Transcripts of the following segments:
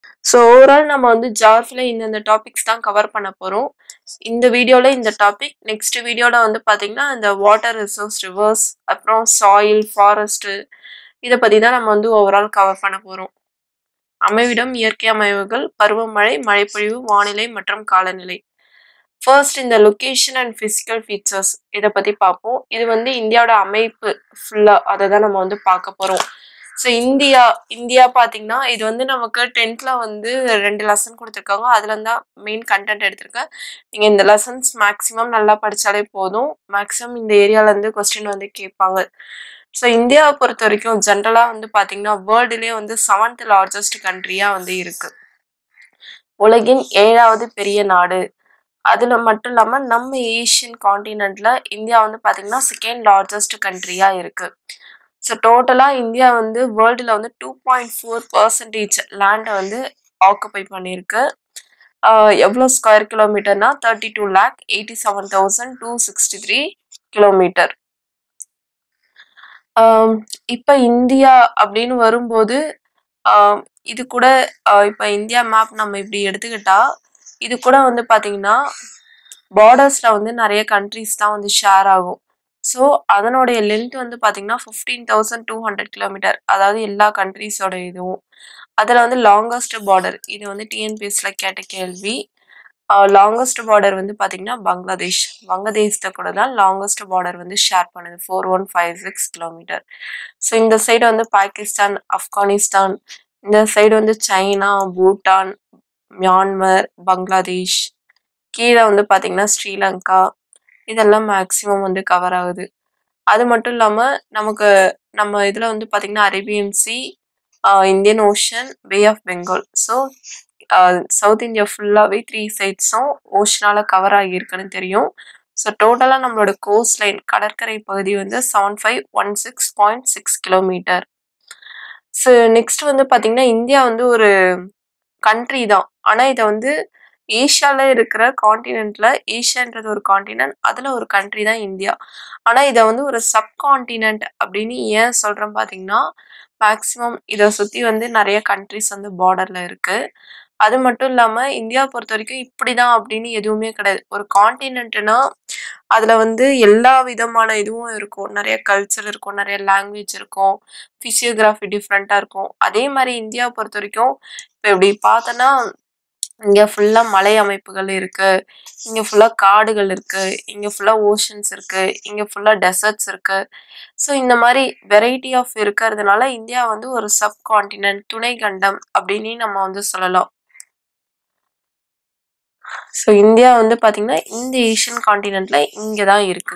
So overall நம்ம வந்து ஜார்ஃபில் இந்தந்த டாபிக்ஸ் தான் கவர் பண்ண போகிறோம் இந்த வீடியோவில் இந்த டாபிக் நெக்ஸ்ட் வீடியோவில் வந்து பார்த்திங்கன்னா இந்த வாட்டர் ரிசோர்ஸ் ரிவர்ஸ் அப்புறம் சாயில் ஃபாரஸ்ட்டு இதை பற்றி தான் நம்ம வந்து ஓவரால் கவர் பண்ண போகிறோம் அமைவிடம் இயற்கை அமைவுகள் பருவமழை மழைப்பொழிவு வானிலை மற்றும் காலநிலை ஃபர்ஸ்ட் இந்த லொக்கேஷன் அண்ட் ஃபிசிக்கல் ஃபீச்சர்ஸ் இதை பற்றி பார்ப்போம் இது வந்து இந்தியாவோட அமைப்பு ஃபுல்லாக அதை தான் நம்ம வந்து பார்க்க போகிறோம் ஸோ இந்தியா இந்தியா பார்த்தீங்கன்னா இது வந்து நமக்கு டென்த்தில் வந்து ரெண்டு லெசன் கொடுத்துருக்காங்க அதுல தான் மெயின் கண்டென்ட் எடுத்திருக்கேன் நீங்கள் இந்த லெசன்ஸ் மேக்ஸிமம் நல்லா படித்தாலே போதும் மேக்ஸிமம் இந்த ஏரியாவிலேருந்து கொஸ்டின் வந்து கேட்பாங்க ஸோ இந்தியாவை பொறுத்த வரைக்கும் ஜென்ரலாக வந்து பார்த்தீங்கன்னா வேர்ல்டுலேயே வந்து செவன்த் லார்ஜஸ்ட் கண்ட்ரியாக வந்து இருக்கு உலகின் ஏழாவது பெரிய நாடு அதில் மட்டும் இல்லாமல் நம்ம ஏஷியன் காண்டினென்ட்ல இந்தியா வந்து பார்த்தீங்கன்னா செகண்ட் லார்ஜஸ்ட் கண்ட்ரியாக இருக்கு ஸோ டோட்டலாக இந்தியா வந்து வேர்ல்டில் வந்து டூ பாயிண்ட் ஃபோர் பர்சன்டேஜ் லேண்டை வந்து ஆக்குப்பை பண்ணியிருக்கு ஆஹ் எவ்வளோ ஸ்கொயர் கிலோமீட்டர்னா thirty two lakh eighty seven thousand two sixty three kilometer இப்போ இந்தியா அப்படின்னு வரும்போது ஆஹ் இது கூட ஆஹ் இப்போ இந்தியா மேப் நம்ம இப்படி எடுத்துக்கிட்டா இது கூட வந்து பார்த்தீங்கன்னா பார்டர்ஸில் வந்து நிறைய கண்ட்ரிஸ் தான் வந்து ஷேர் ஆகும் ஸோ அதனுடைய லென்த் வந்து பார்த்தீங்கன்னா fifteen thousand two hundred kilometer அதாவது எல்லா கண்ட்ரீஸோட இதுவும் அதில் வந்து லாங்கஸ்ட் பார்டர் இது வந்து டிஎன்பிஎஸ்ல கேட்ட கேள்வி லாங்கஸ்ட் பார்டர் வந்து பார்த்தீங்கன்னா பங்களாதேஷ் வங்கதேசத்தை கூட தான் லாங்கஸ்ட் பார்டர் வந்து ஷேர் பண்ணுது four one five six kilometer so இந்த சைடு வந்து பாகிஸ்தான் ஆப்கானிஸ்தான் இந்த சைடு வந்து சைனா பூட்டான் மியான்மர் பங்களாதேஷ் கீழே வந்து பார்த்தீங்கன்னா ஸ்ரீலங்கா இதெல்லாம் மேக்ஸிமம் வந்து கவர் ஆகுது அது மட்டும் இல்லாமல் நமக்கு நம்ம இதில் வந்து பார்த்தீங்கன்னா Arabian Sea Indian Ocean Bay of Bengal so south India ஃபுல்லாகவே த்ரீ சைட்ஸும் ஓஷனால் கவர் ஆகியிருக்குன்னு தெரியும் ஸோ டோட்டலாக நம்மளோட கோஸ்ட் லைன் கடற்கரை பகுதி வந்து seven five one six point six kilometer so next வந்து பார்த்தீங்கன்னா இந்தியா வந்து ஒரு கண்ட்ரி தான் ஆனால் இதை வந்து ஏஷியாவில் இருக்கிற காண்டினென்ட்ல ஏஷியான்றது ஒரு காண்டினென்ட் அதில் ஒரு கண்ட்ரி தான் இந்தியா ஆனால் இதை வந்து ஒரு சப்காண்டினென்ட் அப்படின்னு ஏன் சொல்கிறேன் பார்த்தீங்கன்னா மேக்ஸிமம் இதை சுற்றி வந்து நிறைய கண்ட்ரிஸ் வந்து பார்டரில் இருக்குது அது மட்டும் இல்லாமல் இந்தியா பொறுத்த வரைக்கும் இப்படி தான் அப்படின்னு எதுவுமே கிடையாது ஒரு காண்டினென்ட்னா அதில் வந்து எல்லா விதமான இதுவும் இருக்கும் நிறைய கல்ச்சர் இருக்கும் நிறைய லாங்குவேஜ் இருக்கும் ஃபிசியோகிராஃபி டிஃப்ரெண்ட்டாக இருக்கும் அதே மாதிரி இந்தியா பொறுத்த வரைக்கும் இப்போ இப்படி பார்த்தோன்னா இங்கே ஃபுல்லாக மலை அமைப்புகள் இருக்கு இங்கே ஃபுல்லாக காடுகள் இருக்கு இங்கே ஃபுல்லாக ஓஷன்ஸ் இருக்கு இங்கே ஃபுல்லாக டெசர்ட்ஸ் இருக்கு ஸோ இந்த மாதிரி வெரைட்டி ஆஃப் இருக்கிறதுனால இந்தியா வந்து ஒரு சப் காண்டினென்ட் துணை கண்டம் அப்படின்னு நம்ம வந்து சொல்லலாம் ஸோ இந்தியா வந்து பார்த்தீங்கன்னா இந்த ஏஷியன் காண்டினென்ட்ல இங்கே தான் இருக்கு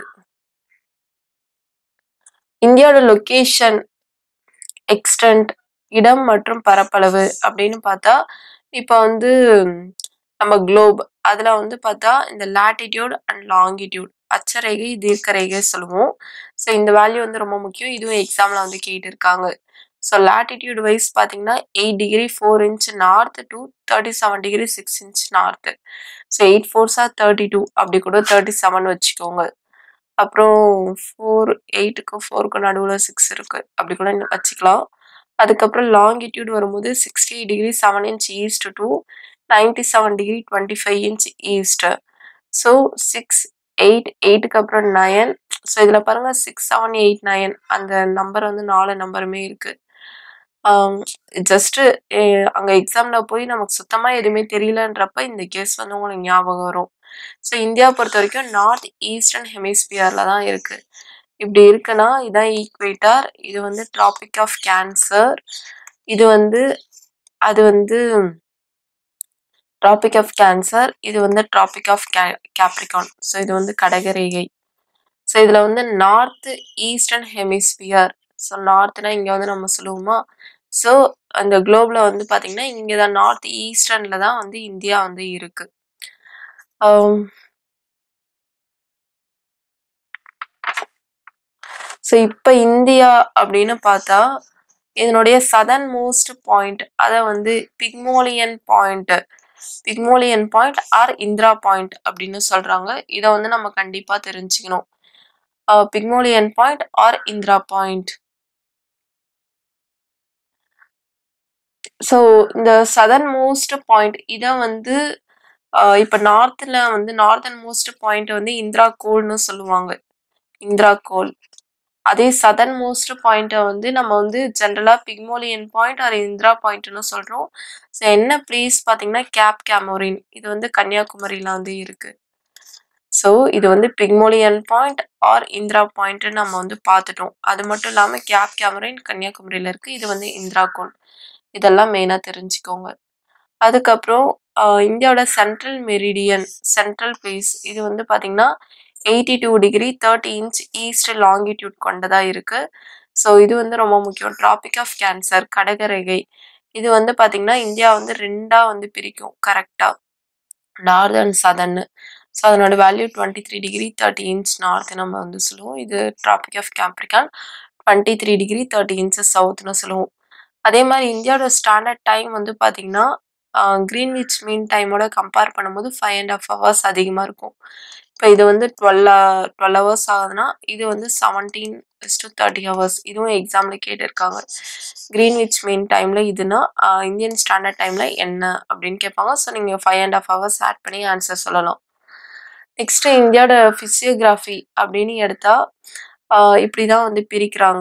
இந்தியாவோட லொக்கேஷன் எக்ஸ்டென்ட் இடம் மற்றும் பரப்பளவு அப்படின்னு பார்த்தா இப்போ வந்து நம்ம குளோப் அதில் வந்து பார்த்தா இந்த லாட்டிடியூட் அண்ட் லாங்கிடியூட் அச்சரேகை தீர்க்கரேகை சொல்லுவோம் ஸோ இந்த வேல்யூ வந்து ரொம்ப முக்கியம் இதுவும் எக்ஸாமில் வந்து கேட்டிருக்காங்க ஸோ லாட்டிடியூட் வைஸ் பார்த்தீங்கன்னா eight degree four inch north to thirty seven degree six inch north so eight ஃபோர்ஸாக தேர்ட்டி டூ அப்படி கூட தேர்ட்டி செவன் வச்சுக்கோங்க அப்புறம் ஃபோர் எயிட்டுக்கும் ஃபோருக்கும் நடுவில் சிக்ஸ் இருக்கு அப்படி கூட வச்சுக்கலாம் அதுக்கப்புறம் லாங்கிடியூட் வரும்போது sixty degree seven inch east to ninety seven degree twenty five inch east so six eight எயிட்டுக்கு அப்புறம் நயன் ஸோ இதில் பாருங்க சிக்ஸ் செவன் எயிட் நயன் அந்த நம்பர் வந்து நாலு நம்பருமே இருக்கு ஜஸ்ட்டு அங்கே எக்ஸாமில் போய் நமக்கு சுத்தமாக எதுவுமே தெரியலன்றப்ப இந்த கேஸ் வந்து உங்களுக்கு ஞாபகம் வரும் ஸோ இந்தியா பொறுத்த வரைக்கும் நார்த் ஈஸ்டர்ன் ஹெமிஸ்பியரில் தான் இருக்குது இப்படி இருக்குன்னா இதான் ஈக்குவேட்டர் இது வந்து ட்ராபிக் ஆஃப் கேன்சர் இது வந்து அது வந்து ட்ராபிக் ஆஃப் கேன்சர் இது வந்து ட்ராபிக் ஆஃப் கே கேப்ரிகான் ஸோ இது வந்து கடகரேகை ஸோ இதில் வந்து நார்த் ஈஸ்டர்ன் ஹெமிஸ்பியர் ஸோ நார்த்னா இங்கே வந்து நம்ம சொல்லுவோமா ஸோ அந்த குளோபில் வந்து பார்த்தீங்கன்னா இங்கே தான் நார்த் ஈஸ்டர்னில் தான் வந்து இந்தியா வந்து இருக்கு ஸோ இப்போ இந்தியா அப்படின்னு பார்த்தா இதனுடைய சதன் மோஸ்ட் பாயிண்ட் அதை வந்து Pygmalion point Pygmalion point or Indira point அப்படின்னு சொல்றாங்க இதை வந்து நம்ம கண்டிப்பா தெரிஞ்சுக்கணும் Pygmalion point or Indira point so இந்த சதர்ன் மோஸ்ட் பாயிண்ட் இத வந்து அ இப்ப நார்த்ல வந்து நார்தர்ன் மோஸ்ட் பாயிண்ட் வந்து இந்திரா கோல்ன்னு சொல்லுவாங்க. இந்திரா கோல். அதே சதர்ன் மோஸ்ட் பாயிண்ட்ட வந்து நம்ம வந்து ஜெனரலா பிக்மோலியன் பாயிண்ட் ஆர் இந்திரா பாயிண்ட்ன்னு சொல்றோம். ஸோ என்ன பிளேஸ் பார்த்தீங்கன்னா, கேப் கேமோரின். இது வந்து கன்னியாகுமரியில வந்து இருக்கு. ஸோ இது வந்து பிக்மோலியன் பாயிண்ட் ஆர் இந்திரா பாயிண்ட்ன்னு நம்ம வந்து பார்த்துட்டோம். அது மட்டும் இல்லாம கேப் கேமரின் கன்னியாகுமரியில இருக்கு. இது வந்து இந்திரா கோல். இதெல்லாம் மெயினா தெரிஞ்சுக்கோங்க. அதுக்கப்புறம் அ இந்தியாவோட சென்ட்ரல் மெரிடியன் சென்ட்ரல் பிளேஸ் இது வந்து பார்த்தீங்கன்னா, 82 டிகிரி 30 இன்ச் ஈஸ்ட் லாங்கிட்யூட் கொண்டதா இருக்கு. ஸோ இது வந்து ரொம்ப முக்கியம். ட்ராபிக் ஆஃப் கேன்சர் கடகரேகை. இது வந்து பார்த்தீங்கன்னா, இந்தியா வந்து 2ஆ வந்து பிரிக்கும் கரெக்ட்டா. நார்த் அண்ட் சதர்ன்னு. ஸோ அதனோட வேல்யூ 23 டிகிரி 30 இன்ச் நார்த் நம்ம வந்து சொல்லுவோம். இது Tropic of Capricorn 23 degree 30 inches சவுத்ன்னு சொல்லுவோம். அதே மாரி இந்தியாவோட ஸ்டாண்டர்ட் டைம் வந்து பார்த்தீங்கன்னா, அ கிரீன்விச் மீன் டைமோட கம்பேர் பண்ணும்போது 5 1/2 ஹவர்ஸ் அதிகமா இருக்கும். இப்ப இது வந்து 12 அ 12 ஹவர்ஸ் ஆகுதுன்னா, இது வந்து 17:30 ஹவர்ஸ். இதுவும் எக்ஸாம்ல கேட்டிருக்காங்க. கிரீன்விச் மீன் டைம்ல இதுன்னா, அ இந்தியன் ஸ்டாண்டர்ட் டைம்ல என்ன அப்படின்னு கேட்பாங்க. ஸோ நீங்க 5 1/2 ஹவர்ஸ் ஆட் பண்ணி ஆன்சர் சொல்லலாம். நெக்ஸ்ட் இந்தியாவோட பிசியோகிராஃபி அப்படின்னு எடுத்தா, அ இப்படிதான் வந்து பிரிக்கிறாங்க.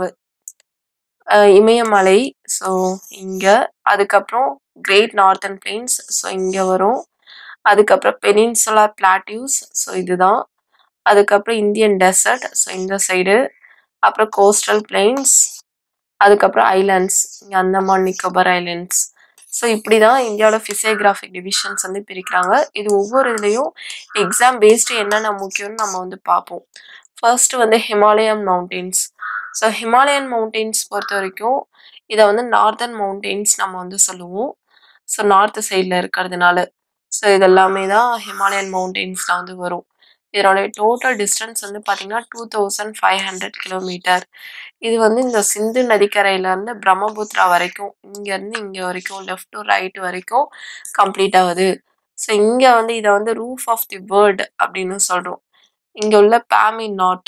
அ இமயமலை ஸோ இங்க, அதுக்கப்புறம் கிரேட் நார்தர்ன் பிளெயின்ஸ் ஸோ இங்க வரும். அதுக்கப்புறம் பெனின்சுலர் பிளாட்டியூஸ் ஸோ இதுதான். அதுக்கப்புறம் இந்தியன் டெசர்ட் ஸோ இந்த சைடு. அப்புறம் கோஸ்டல் பிளெயின்ஸ். அதுக்கப்புறம் ஐலேண்ட்ஸ் இங்க அந்தமான் நிக்கோபார் ஐலேண்ட்ஸ். ஸோ இப்படிதான் இந்தியாவோட பிசியோகிராஃபிக் டிவிஷன்ஸ் வந்து பிரிக்கிறாங்க. இது ஒவ்வொரு இதுலயும் எக்ஸாம் பேஸ்டு என்னென்ன முக்கியம்னு நம்ம வந்து பார்ப்போம். ஃபர்ஸ்ட் வந்து Himalayan mountains. So Himalayan mountains பொறுத்தவரைக்கும், இத வந்து நார்தர்ன் மவுண்டெயின்ஸ் நம்ம வந்து சொல்லுவோம். ஸோ நார்த் சைட்ல இருக்கிறதுனால. ஸோ இது எல்லாமே தான் ஹிமாலயன் மவுண்டெயின்ஸ்ல வந்து வரும். இதனோட டோட்டல் டிஸ்டன்ஸ் வந்து பார்த்தீங்கன்னா, 2500 கிலோமீட்டர். இது வந்து இந்த சிந்து நதிக்கரையில இருந்து பிரம்மபுத்திரா வரைக்கும், இங்க இருந்து இங்க வரைக்கும் லெஃப்ட் டூ ரைட் வரைக்கும் கம்ப்ளீட் ஆகுது. ஸோ இங்க வந்து இத வந்து ரூஃப் ஆஃப் தி வேர்ல்ட் அப்படின்னு சொல்றோம். இங்க உள்ள பாமி நாட்.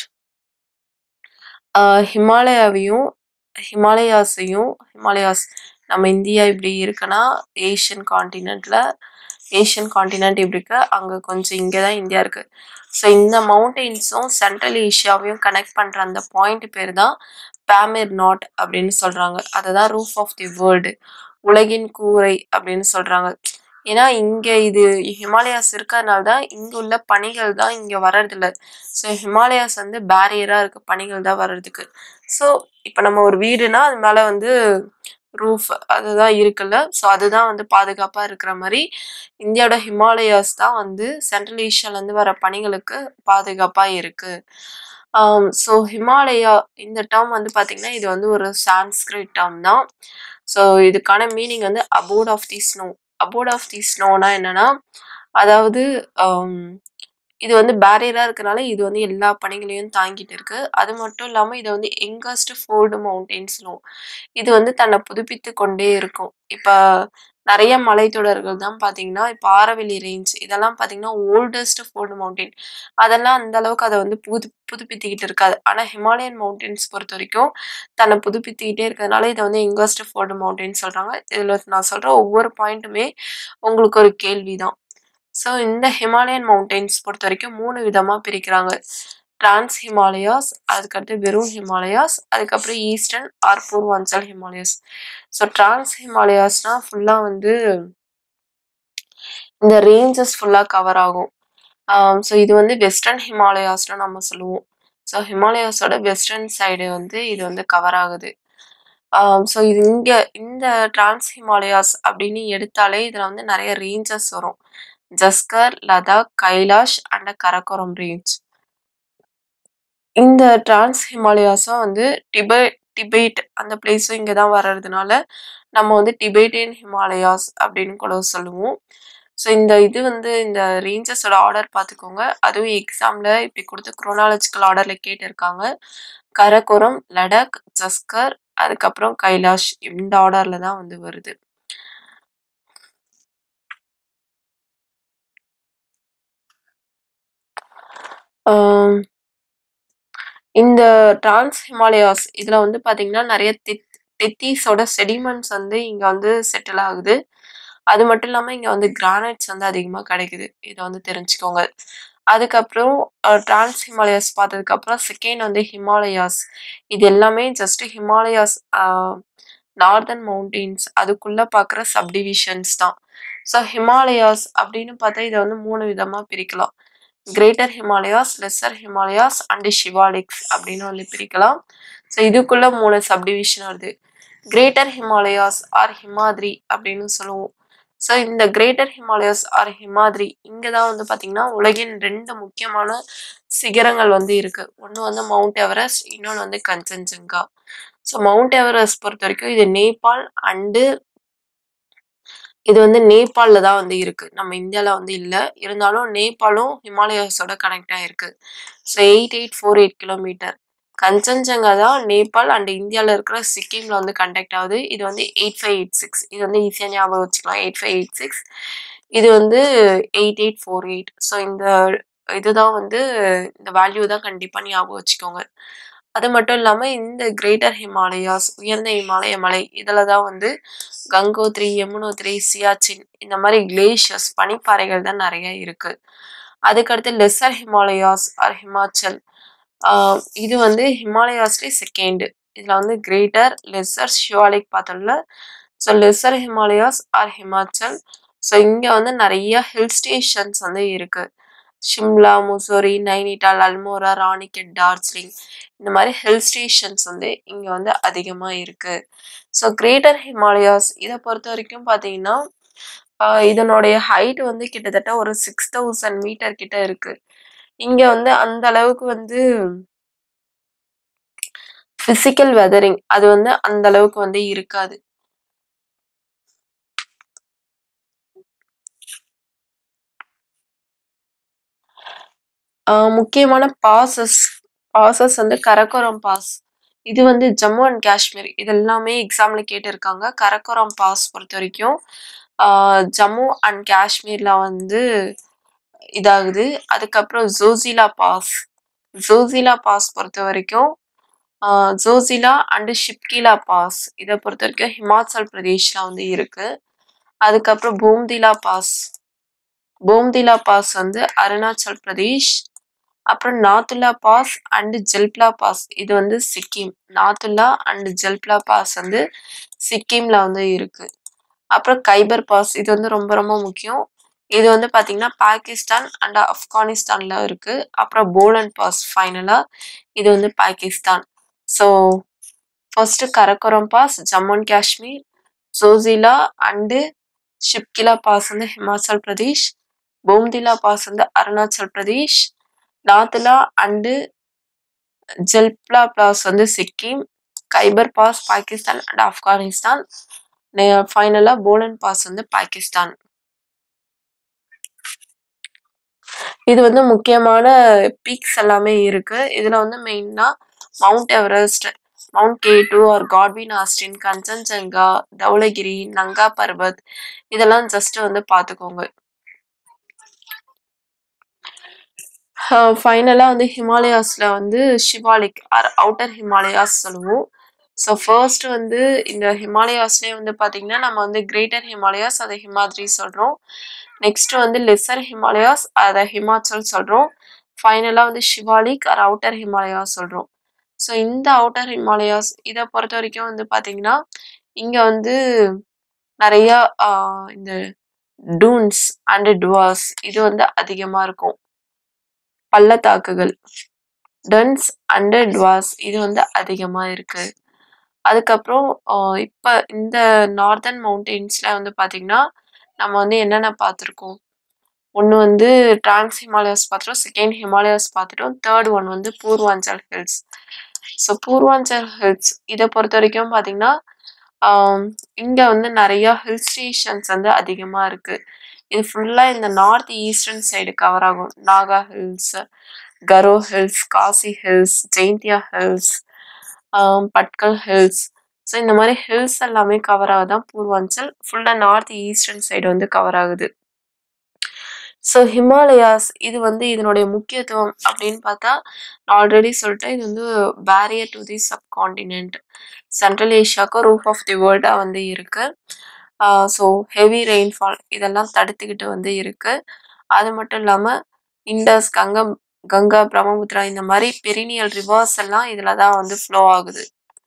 அ ஹிமாலயாவையும் ஹிமாலயாஸையும் ஹிமாலயாஸ் நம்ம இந்தியா இப்படி இருக்குன்னா, ஏசியன் கான்டினென்ட்ல ஏசியன் கான்டினென்ட் இப்படி இருக்கு. அங்க கொஞ்சம் இங்க தான் இந்தியா இருக்கு. ஸோ இந்த மவுண்டெயின்ஸும் சென்ட்ரல் ஏசியாவையும் கனெக்ட் பண்ற அந்த பாயிண்ட் பேரு தான் பாமிர் நாட் அப்படின்னு சொல்றாங்க. அததான் ரூஃப் ஆஃப் தி வேர்ல்டு உலகின் கூரை அப்படின்னு சொல்றாங்க. ஏன்னா இங்க இது ஹிமாலயாஸ் இருக்கிறதுனால தான் இங்க உள்ள பனிகள் தான் இங்க வர்றதில்ல. ஸோ ஹிமாலயாஸ் வந்து பேரியரா இருக்கு பனிகள் தான் வர்றதுக்கு. ஸோ இப்ப நம்ம ஒரு வீடுனா, அது மேல வந்து ரூஃப் அதுதான் இருக்குல்ல. ஸோ அதுதான் வந்து பாதுகாப்பா இருக்கிற மாரி, இந்தியாவோட ஹிமாலயாஸ் தான் வந்து சென்ட்ரல் ஏசியால இருந்து வர பனிகளுக்கு பாதுகாப்பா இருக்கு. ஆம் ஸோ ஹிமாலயா இந்த டெர்ம் வந்து பார்த்தீங்கன்னா, இது வந்து ஒரு சான்ஸ்கிரிட் டெர்ம் தான். ஸோ இதுக்கான மீனிங் வந்து abode of the snow. Abode of the ஸ்னோனா என்னன்னா, அதாவது அம் இது வந்து பேரியரா இருக்கனால, இது வந்து எல்லா பனிகளையும் தாங்கிட்டு இருக்கு. அது மட்டும் இல்லாம இத வந்து யங்கஸ்ட் ஃபோல்டு மவுண்டெயின்ஸ் சொல்லுவோம். இது வந்து தன்னை புதுப்பித்துக் கொண்டே இருக்கும். இப்ப நெறைய மலைத்தொடர்கள் தான் பார்த்தீங்கன்னா, இப்ப ஆரவல்லி ரேஞ்ச் இதெல்லாம் பார்த்தீங்கன்னா, ஓல்டஸ்ட் ஃபோல்டு மவுண்டெயின். அதெல்லாம் அந்த அளவுக்கு அத வந்து புது புதுப்பித்துக்கிட்டு இருக்காது. ஆனா ஹிமாலயன் மவுண்டெயின்ஸ் பொறுத்தவரைக்கும், தன்னை புதுப்பித்துக்கிட்டே இருக்கிறதுனால, இத வந்து யங்கஸ்ட் ஃபோல்டு மவுண்டெயின் சொல்றாங்க. இதுல நான் சொல்ற ஒவ்வொரு பாயிண்ட்டுமே உங்களுக்கு ஒரு கேள்வி தான். ஸோ இந்த ஹிமாலயன் மவுண்டெயின்ஸ் பொறுத்தவரைக்கும் 3 விதமா பிரிக்கிறாங்க. டிரான்ஸ் ஹிமாலயாஸ், அதுக்கடுத்து வெறும் ஹிமாலயாஸ், அதுக்கப்புறம் eastern or Purvanchal Himalayas. So trans ஹிமாலயாஸ்னா ஃபுல்லா வந்து இந்த ரேஞ்சஸ் ஃபுல்லா கவர் ஆகும். ஆம் ஸோ இது வந்து வெஸ்டர்ன் ஹிமாலயாஸ்ன்னு நம்ம சொல்லுவோம். ஸோ ஹிமாலயாஸோட வெஸ்டர்ன் சைடு வந்து இது வந்து கவர் ஆகுது. ஆம் ஸோ இது இங்க இந்த டிரான்ஸ் ஹிமாலயாஸ் அப்படின்னு எடுத்தாலே, இதுல வந்து நெறைய ரேஞ்சஸ் வரும். Zanskar, Ladakh, Kailash and Karakoram range. இந்த டிரான்ஸ் ஹிமாலயாஸும் வந்து டிபே டிபேட் அந்த பிளேஸும் இங்க தான் வர்றதுனால, நம்ம வந்து டிபேட்டியன் ஹிமாலயாஸ் அப்படின்னு கூட சொல்லுவோம். ஸோ இந்த இது வந்து இந்த ரேஞ்சஸோட ஆர்டர் பார்த்துக்கோங்க. அதுவும் எக்ஸாம்ல இப்படி குடுத்து குரோனாலஜிக்கல் ஆர்டர்ல கேட்டிருக்காங்க. கரக்கோரம், லடாக், ஜஸ்கர், அதுக்கப்புறம் கைலாஷ் இந்த ஆர்டர்ல தான் வந்து வருது. ஆம். இந்த டிரான்ஸ் ஹிமாலயாஸ் இதுல வந்து பார்த்தீங்கன்னா, நெறைய தித் டெத்தீஸோட செடிமெண்ட்ஸ் வந்து இங்க வந்து செட்டில் ஆகுது. அது மட்டும் இல்லாம இங்க வந்து கிரானைட்ஸ் வந்து அதிகமா கிடைக்குது. இத வந்து தெரிஞ்சுக்கோங்க. அதுக்கப்புறம் அ டிரான்ஸ் ஹிமாலயாஸ் பார்த்ததுக்கப்புறம் செகண்ட் வந்து ஹிமாலயாஸ். இது எல்லாமே ஜஸ்ட் ஹிமாலயாஸ் அ நார்தர்ன் மவுண்டெயின்ஸ் அதுக்குள்ள பார்க்குற சப்டிவிஷன்ஸ் தான். ஸோ ஹிமாலயாஸ் அப்படின்னு பார்த்தா இத வந்து 3 விதமா பிரிக்கலாம். Greater Himalayas, lesser Himalayas and Shivaliks அப்படின்னு வந்து பிரிக்கலாம். ஸோ இதுக்குள்ள 3 சப்டிவிஷன் வருது. கிரேட்டர் ஹிமாலயாஸ் ஆர் ஹிமாத்ரி அப்படின்னு சொல்லுவோம். ஸோ இந்த கிரேட்டர் ஹிமாலயாஸ் ஆர் ஹிமாத்ரி இங்க தான் வந்து பார்த்தீங்கன்னா, உலகின் 2 முக்கியமான சிகரங்கள் வந்து இருக்கு. ஒண்ணு வந்து மவுண்ட் எவரெஸ்ட், இன்னொன்னு வந்து கஞ்சன்ஜங்கா. ஸோ மவுண்ட் எவரெஸ்ட் பொறுத்தவரைக்கும் இது நேபாள் அண்டு இது வந்து நேபாள்ல தான் வந்து இருக்கு. நம்ம இந்தியால வந்து இல்ல. இருந்தாலும் நேபாளும் ஹிமாலயாஸோட கனெக்ட் ஆயிருக்கு. So 8848 kilometer. கஞ்சன்ஜங்கா தான் நேபாள் அண்ட் இந்தியால இருக்கிற சிக்கிம்ல வந்து கனெக்ட் ஆகுது. இது வந்து 8586 இது வந்து ஈஸியா ஞாபகம் வச்சுக்கலாம். 8586 இது வந்து 8848 ஸோ இந்த இதுதான் வந்து இந்த வேல்யூ தான் கண்டிப்பா ஞாபகம் வச்சுக்கோங்க. அது மட்டும் இல்லாம இந்த கிரேட்டர் ஹிமாலயாஸ் உயர்ந்த இமாலய மலை இதுல தான் வந்து கங்கோத்ரி, யமுனோத்ரி, சியாச்சின் இந்த மாரி கிளேஷியர்ஸ் பனிப்பாறைகள் தான் நெறைய இருக்கு. அதுக்கடுத்து லெஸ்ஸர் ஹிமாலயாஸ் ஆர் ஹிமாச்சல். ஆ இது வந்து ஹிமாலயாஸ்லயே செகண்ட். இதுல வந்து கிரேட்டர், லெஸ்ஸர், ஷிவாலிக் பார்த்தோம்ல. So lesser Himalayas or Himachal. So இங்க வந்து நெறைய ஹில் ஸ்டேஷன்ஸ் வந்து இருக்கு. ஷிம்லா, முசோரி, நைனிடால், அல்மோரா, ராணிகெட், டார்ஜிலிங் இந்த மாரி ஹில் ஸ்டேஷன்ஸ் வந்து இங்க வந்து அதிகமா இருக்கு. ஸோ கிரேட்டர் ஹிமாலயாஸ் இத பொறுத்தவரைக்கும் பார்த்தீங்கன்னா, ஆ இதனுடைய ஹைட் வந்து கிட்டத்தட்ட ஒரு 6000 மீட்டர் கிட்ட இருக்கு. இங்க வந்து அந்த அளவுக்கு வந்து பிசிக்கல் வெதரிங் அது வந்து அந்த அளவுக்கு வந்து இருக்காது. ஆ முக்கியமான பாஸஸ் பாஸஸ் வந்து கரக்கோரம் பாஸ். இது வந்து ஜம்மு அண்ட் காஷ்மீர். இது எல்லாமே எக்ஸாம்ல கேட்டிருக்காங்க. கரக்கோரம் பாஸ் பொறுத்தவரைக்கும், ஆ ஜம்மு அண்ட் காஷ்மீர்ல வந்து இதாகுது. அதுக்கப்புறம் ஜோசிலா பாஸ். ஜோசிலா பாஸ் பொறுத்தவரைக்கும், ஆ ஜோசிலா அண்ட் ஷிப்கிலா பாஸ். இத பொறுத்தவரைக்கும் ஹிமாச்சல் பிரதேஷ்ல வந்து இருக்கு. அதுக்கப்புறம் பூம்திலா பாஸ். பூம்திலா பாஸ் வந்து அருணாச்சல் பிரதேஷ். அப்புறம் Nathula pass and Jelepla pass. இது வந்து சிக்கிம். நாத்துலா அண்ட் ஜெல்ப்லா பாஸ் வந்து சிக்கிம்ல வந்து இருக்கு. அப்புறம் கைபர் பாஸ். இது வந்து ரொம்ப ரொம்ப முக்கியம். இது வந்து பார்த்தீங்கன்னா, பாகிஸ்தான் அண்ட் ஆப்கானிஸ்தான்ல இருக்கு. அப்புறம் போலன் பாஸ் ஃபைனலா. இது வந்து Pakistan. So first Karakoram pass Jammu and Kashmir. Zojila and Shipkila pass வந்து ஹிமாச்சல் பிரதேஷ். பூம்திலா பாஸ் வந்து அருணாச்சல் பிரதேஷ். நாத்துலா அண்ட் ஜெல்ப்லா பாஸ் வந்து சிக்கிம். Khyber pass Pakistan and Afghanistan. நெ ஃபைனலா போலன் பாஸ் வந்து பாகிஸ்தான். இது வந்து முக்கியமான பீக்ஸ் எல்லாமே இருக்கு. இதுல வந்து மெயினா Mount Everest, Mount K two or Godwin Austen, Kanchenjunga, Dhaulagiri, Nanga Parbat இதெல்லாம் ஜஸ்ட் வந்து பார்த்துக்கோங்க. ஆ ஃபைனலா வந்து ஹிமாலயாஸ்ல வந்து ஷிவாலிக் ஆர் அவுட்டர் ஹிமாலயாஸ் சொல்லுவோம். ஸோ ஃபர்ஸ்ட் வந்து இந்த ஹிமாலயாஸ்லயே வந்து பார்த்தீங்கன்னா, நம்ம வந்து கிரேட்டர் ஹிமாலயாஸ் அத ஹிமாத்ரி சொல்றோம். நெக்ஸ்ட் வந்து லெஸ்ஸர் ஹிமாலயாஸ் அத ஹிமாச்சல் சொல்றோம். ஃபைனலா வந்து ஷிவாலிக் ஆர் அவுட்டர் ஹிமாலயாஸ் சொல்றோம். ஸோ இந்த அவுட்டர் ஹிமாலயாஸ் இத பொறுத்தவரைக்கும் வந்து பார்த்தீங்கன்னா, இங்க வந்து நெறைய ஆ இந்த டூன்ஸ் அண்ட் டுவார்ஸ் இது வந்து அதிகமா இருக்கும். பள்ளத்தாக்குகள். டன்ஸ் அண்ட் டுவார்ஸ் இது வந்து அதிகமா இருக்கு. அதுக்கப்புறம் ஆ இப்ப இந்த நார்தர்ன் மவுண்டெயின்ஸ்ல வந்து பார்த்தீங்கன்னா, நம்ம வந்து என்னென்ன பார்த்துருக்கோம்? ஒண்ணு வந்து டிரான்ஸ் ஹிமாலயாஸ் பார்த்துட்டோம். செகண்ட் ஹிமாலயாஸ் பார்த்துட்டோம். தேர்ட் ஒன் வந்து Purvanchal hills. So Purvanchal hills இத பொறுத்தவரைக்கும் பார்த்தீங்கன்னா, ஆ இங்க வந்து நெறைய ஹில் ஸ்டேஷன்ஸ் வந்து அதிகமா இருக்கு. இது ஃபுல்லா இந்த நார்த் ஈஸ்டர்ன் சைடு கவர் ஆகும். Naga hills, Garo hills, Khasi hills, Jaintia hills, ஆ பட்கல் ஹில்ஸ். ஸோ இந்த மாரி ஹில்ஸ் எல்லாமே கவர் ஆகுதான் பூர்வாஞ்சல். ஃபுல்லா நார்த் ஈஸ்டர்ன் சைடு வந்து கவர் ஆகுது. ஸோ ஹிமாலயாஸ் இது வந்து இதனுடைய முக்கியத்துவம் அப்படின்னு பார்த்தா நான் ஆல்ரெடி சொல்லிட்டேன் இது வந்து barrier to the subcontinent central ஏஷியாவுக்கு ரூஃப் ஆஃப் தி வேர்ல்டாக வந்து இருக்கு ஸோ ஹெவி ரெயின்ஃபால் இதெல்லாம் தடுத்துக்கிட்டு வந்து இருக்கு அது மட்டும் இல்லாமல் இண்டஸ் கங்கா கங்கா பிரம்மபுத்திரா இந்த மாதிரி பெரினியல் ரிவர்ஸ் எல்லாம் இதில் தான் வந்து ஃப்ளோ ஆகுது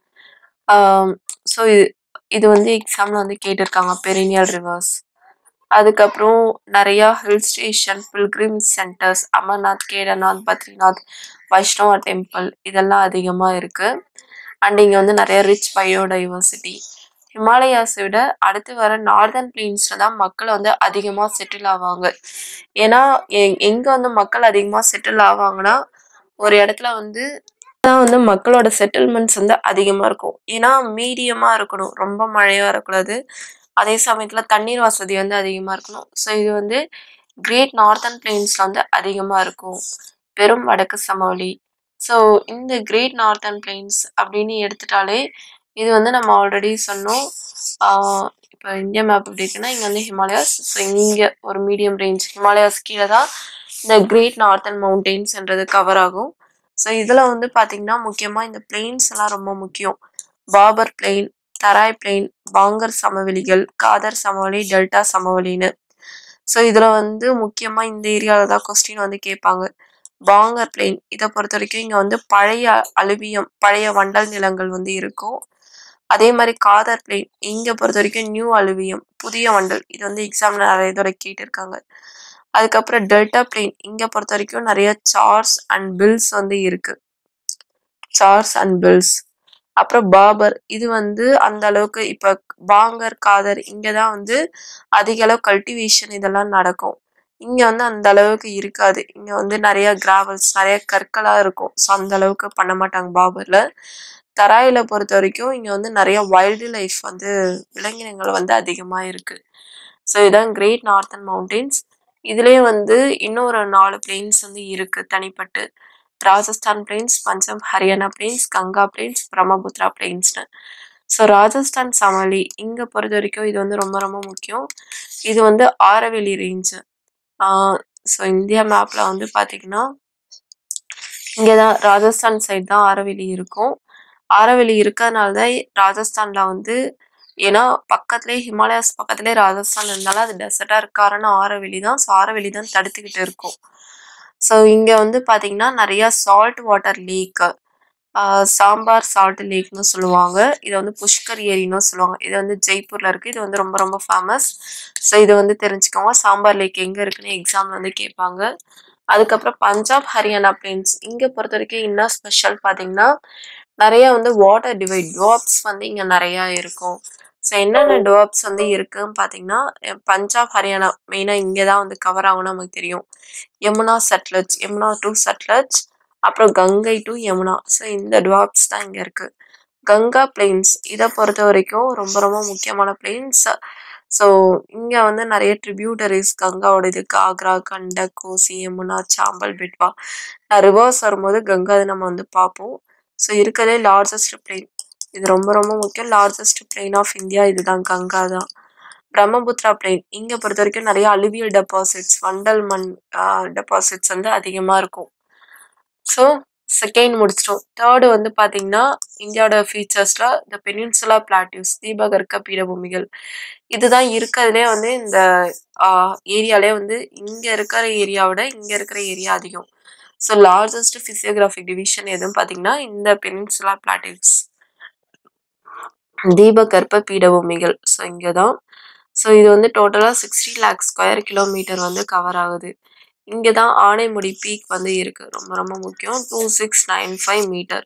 ஸோ இது இது வந்து எக்ஸாமில் வந்து கேட்டிருக்காங்க பெரினியல் ரிவர்ஸ் அதுக்கப்புறம் நிறையா hill station pilgrim centers Amarnath Kedarnath Badrinath Vaishnava temple இதெல்லாம் அதிகமாக இருக்குது அண்ட் இங்கே வந்து நிறைய ரிச் பயோடைவர்சிட்டி ஹிமாலயாஸை விட அடுத்து வர நார்தர்ன் பிளேன்ஸில் தான் மக்கள் வந்து அதிகமாக செட்டில் ஆவாங்க ஏன்னா எ- எங்க வந்து மக்கள் அதிகமாக செட்டில் ஆவாங்கன்னா ஒரு இடத்துல வந்து தான் வந்து மக்களோட செட்டில்மெண்ட்ஸ் வந்து அதிகமாக இருக்கும் ஏன்னா மீடியமாக இருக்கணும் ரொம்ப மழையாக வரக்கூடாது அதே சமயத்தில் தண்ணீர் வசதி வந்து அதிகமாக இருக்கணும் ஸோ இது வந்து கிரேட் நார்தர்ன் பிளேன்ஸில் வந்து அதிகமாக இருக்கும் பெரும் வடக்கு சமவெளி ஸோ இந்த கிரேட் நார்தர்ன் பிளேன்ஸ் அப்படின்னு எடுத்துட்டாலே இது வந்து நம்ம ஆல்ரெடி சொன்னோம் இப்போ இந்தியா மேப் எப்படி இருக்குன்னா இங்கே வந்து ஹிமாலயாஸ் ஸோ இங்கே ஒரு மீடியம் ரேஞ்ச் ஹிமாலயாஸ் கீழே தான் இந்த கிரேட் நார்த்தன் மவுண்டெயின்ஸ்ன்றது கவர் ஆகும் ஸோ இதில் வந்து பார்த்தீங்கன்னா முக்கியமாக இந்த பிளெயின்ஸ் எல்லாம் ரொம்ப முக்கியம் பாபர் பிளெயின் தராய் பிளெயின் பாங்கர் சமவெளிகள் காதர் சமவெளி டெல்டா சமவெளின்னு ஸோ இதில் வந்து முக்கியமாக இந்த ஏரியாவில் தான் கொஸ்டின் வந்து கேட்பாங்க பாங்கர் பிளெயின் இதை பொறுத்த வரைக்கும் இங்கே வந்து பழைய அலுவியம் பழைய வண்டல் நிலங்கள் வந்து இருக்கும் அதே மாதிரி காதர் பிளெயின் இங்கே பொறுத்த வரைக்கும் நியூ அலுவியம் புதிய வண்டல் இது வந்து எக்ஸாம்ல நிறைய தடவை கேட்டிருக்காங்க அதுக்கப்புறம் டெல்டா பிளெயின் இங்கே பொறுத்த வரைக்கும் நிறைய சார்ஸ் அண்ட் பில்ஸ் வந்து இருக்கு சார்ஸ் அண்ட் பில்ஸ் அப்புறம் பாபர் இது வந்து அந்த அளவுக்கு இப்போ பாங்கர் காதர் இங்கே தான் வந்து அதிக அளவு கல்டிவேஷன் இதெல்லாம் நடக்கும் இங்கே வந்து அந்த அளவுக்கு இருக்காது இங்கே வந்து நிறைய கிராவல்ஸ் நிறைய கற்களாக இருக்கும் ஸோ அந்த அளவுக்கு பண்ண மாட்டாங்க பாபரில் தராயில பொறுத்த வரைக்கும் இங்கே வந்து நிறைய வைல்டு லைஃப் வந்து விலங்கினங்கள் வந்து அதிகமாக இருக்குது ஸோ இதான் கிரேட் நார்த்தன் மவுண்டெயின்ஸ் இதுலேயே வந்து இன்னொரு நாலு பிளெயின்ஸ் வந்து இருக்குது தனிப்பட்டு Rajasthan plains Punjab Haryana plains Ganga plains Brahmaputra பிளெயின்ஸ்னு ஸோ ராஜஸ்தான் சமவெளி இங்கே பொறுத்த வரைக்கும் இது வந்து ரொம்ப ரொம்ப முக்கியம் இது வந்து ஆரவெளி ரேஞ்சு ஸோ இந்தியா மேப்பில் வந்து பார்த்தீங்கன்னா இங்கே தான் ராஜஸ்தான் சைடு தான் ஆரவெளி இருக்கும் ஆரவெளி இருக்கிறதுனால தான் ராஜஸ்தானில் வந்து ஏன்னா பக்கத்துலேயே ஹிமாலயாஸ் பக்கத்துலேயே ராஜஸ்தான் இருந்தாலும் அது டெசர்ட்டாக இருக்க காரணம் ஆரவெளி தான் ஸோ ஆரவெளி தான் தடுத்துக்கிட்டு இருக்கும் ஸோ இங்கே வந்து பார்த்தீங்கன்னா நிறையா salt water lake Sambhar salt லேக்னு சொல்லுவாங்க இதை வந்து புஷ்கர் ஏரின்னு சொல்லுவாங்க இது வந்து ஜெய்ப்பூரில் இருக்குது இது வந்து ரொம்ப ரொம்ப ஃபேமஸ் ஸோ இதை வந்து தெரிஞ்சுக்கோங்க சாம்பார் லேக் எங்கே இருக்குன்னு எக்ஸாமில் வந்து கேட்பாங்க அதுக்கப்புறம் பஞ்சாப் ஹரியானா பிளேன்ஸ் இங்கே பொறுத்த வரைக்கும் என்ன ஸ்பெஷல் பார்த்தீங்கன்னா நிறைய வந்து வாட்டர் டிவைட் டுவாப்ஸ் வந்து இங்கே நிறையா இருக்கும் ஸோ என்னென்ன டுவாப்ஸ் வந்து இருக்குன்னு பார்த்தீங்கன்னா அஹ் பஞ்சாப் ஹரியானா மெயினாக இங்கே தான் வந்து கவர் ஆகும்னு நமக்கு தெரியும் யமுனா சட்லஜ் யமுனா டு சட்லஜ் அப்புறம் கங்கை டு யமுனா ஸோ இந்த டுவாப்ஸ் தான் இங்கே இருக்குது கங்கா பிளெயின்ஸ் இதை பொறுத்த வரைக்கும் ரொம்ப ரொம்ப முக்கியமான பிளெயின்ஸ் ஸோ இங்கே வந்து நிறைய ட்ரிபியூட்டரிஸ் கங்காவோட இது காக்ரா கண்டக் கோசி யமுனா சாம்பல் பெட்வா நான் ரிவர்ஸ் வரும்போது கங்கா இது நம்ம வந்து பார்ப்போம் ஸோ இருக்கிறதே லார்ஜஸ்ட் பிளெயின் இது ரொம்ப ரொம்ப முக்கியம் லார்ஜஸ்ட் பிளெயின் ஆஃப் இந்தியா இதுதான் கங்கா தான் பிரம்மபுத்திரா பிளெயின் இங்கே பொறுத்த வரைக்கும் நிறைய அலுவியல் டெபாசிட்ஸ் வண்டல் மண் டெபாசிட்ஸ் வந்து அதிகமாக இருக்கும் ஸோ செகண்ட் முடிச்சிட்டோம் தேர்டு வந்து பார்த்தீங்கன்னா இந்தியாவோட ஃபீச்சர்ஸில் இந்த பெனின்சுலா பிளாட்டியூஸ் தீபகற்க பீடபூமிகள் இதுதான் இருக்கிறதுலே வந்து இந்த ஏரியாலே வந்து இங்கே இருக்கிற ஏரியாவோட இங்கே இருக்கிற ஏரியா அதிகம் ஸோ லார்ஜஸ்ட் ஃபிசியோகிராஃபிக் டிவிஷன் எதுன்னு பார்த்தீங்கன்னா இந்த பெனின்சுலா பிளாட்டியூஸ் தீபகற்ப பீடபூமிகள் ஸோ இங்கே தான் ஸோ இது வந்து டோட்டலாக சிக்ஸ்டி லேக் ஸ்கொயர் கிலோமீட்டர் வந்து கவர் ஆகுது இங்கே தான் ஆனைமுடி பீக் வந்து இருக்கு ரொம்ப ரொம்ப முக்கியம் two six nine five meter